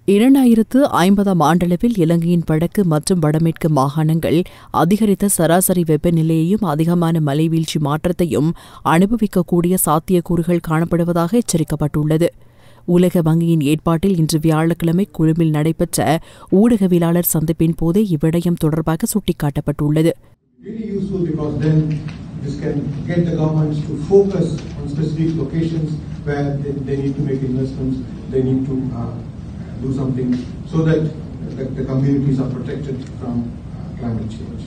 இரண்டாயிரத்து ஐம்பதாம் ஆண்டளவில் இலங்கையின் வடக்கு மற்றும் வடமேற்கு மாகாணங்கள் அதிகரித்த சராசரி வெப்பநிலையையும் அதிகமான மழைவீழ்ச்சி மாற்றத்தையும் அனுபவிக்கக்கூடிய சாத்தியக்கூறுகள் காணப்படுவதாக எச்சரிக்கப்பட்டுள்ளது உலக வங்கியின் ஏற்பாட்டில் இன்று வியாழக்கிழமை கொழும்பில் நடைபெற்ற ஊடகவியலாளர் சந்திப்பின் போதே இவ்விடயம் தொடர்பாக சுட்டிக்காட்டப்பட்டுள்ளது really useful because then this can get the governments to focus on specific locations where they, they need to make investments, they need to uh, do something so that the, the communities are protected from uh, climate change.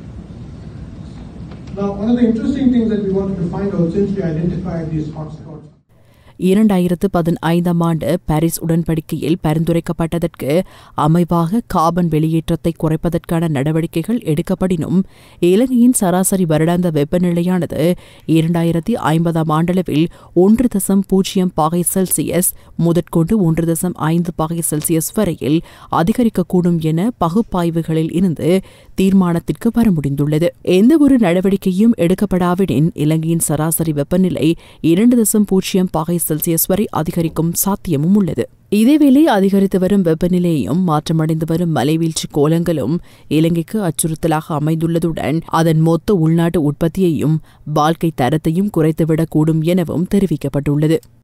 Now, one of the interesting things that we wanted to find out since we identified these hotspots. இரண்டாயிரத்து பதினைந்தாம் ஆண்டு Paris உடன்படிக்கையில் பரிந்துரைக்கப்பட்டதற்கு அமைவாக carbon வெளியேற்றத்தை குறைப்பதற்கான நடவடிக்கைகள் எடுக்கப்படினும் இலங்கையின் சராசரி வருடாந்த வெப்பநிலையானது இரண்டாயிரத்தி ஐம்பதாம் ஆண்டளவில் ஒன்று தசம் பூஜ்ஜியம் பாகை செல்சியஸ் முதற்கொண்டு ஒன்று தசம் ஐந்து பாகை செல்சியஸ் வரையில் அதிகரிக்கக்கூடும் என பகுப்பாய்வுகளில் இருந்து தீர்மானத்திற்கு வர முடிந்துள்ளது எந்தவொரு நடவடிக்கையும் எடுக்கப்படாவிடின் இலங்கையின் சராசரி வெப்பநிலை இரண்டு தசம் பூஜ்ஜியம் பாகை செல்சியஸ் வரை அதிகரிக்கும் சாத்தியமும் உள்ளது இதேவேளை அதிகரித்து வரும் வெப்பநிலையும் மாற்றமடைந்து வரும் மலைவீழ்ச்சி கோலங்களும் இலங்கைக்கு அச்சுறுத்தலாக அமைந்துள்ளதுடன் அதன் மொத்த உள்நாட்டு உற்பத்தியையும் வாழ்க்கை தரத்தையும் குறைத்துவிடக்கூடும் எனவும் தெரிவிக்கப்பட்டுள்ளது